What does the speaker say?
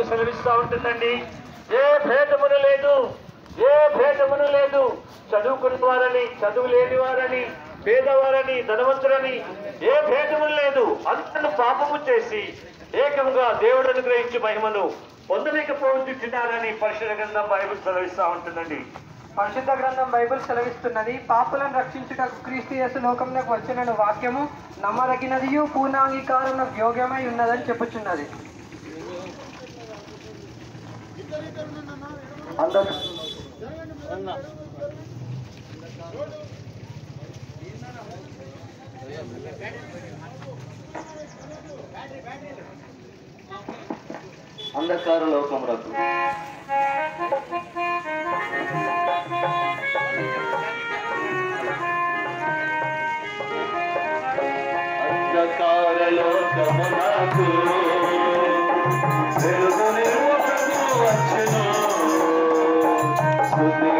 Bible సెలవిస్తా ఉంటుందండి ఏ భేదమును లేదు ఏ భేదమును లేదు చదువుకుని వారని చదువు లేని వారని పేదవారని ధనవంతులని ఏ భేదము లేదు అంతను పాపము చేసి ఏకముగా దేవుడు అనుగ్రహించి మహిమను పొందలేకపోతున్నారని పరిశుద్ధ గ్రంథం బైబిల్ సెలవిస్తా ఉంటుందండి పరిశుద్ధ గ్రంథం బైబిల్ సెలవిస్తున్నది పాపులను రక్షించుటకు క్రీస్తు యేసు లోకంలోకి వచ్చిన వాక్యము నమ్మదగినదియు పూర్ణాంగీకారం యోగ్యమై ఉన్నదని చెప్పుచున్నది అందరూ అంధకార లోకములకు అంధకార లోకములకు వెలుగు నిలువకు వచ్చెను స్తుతి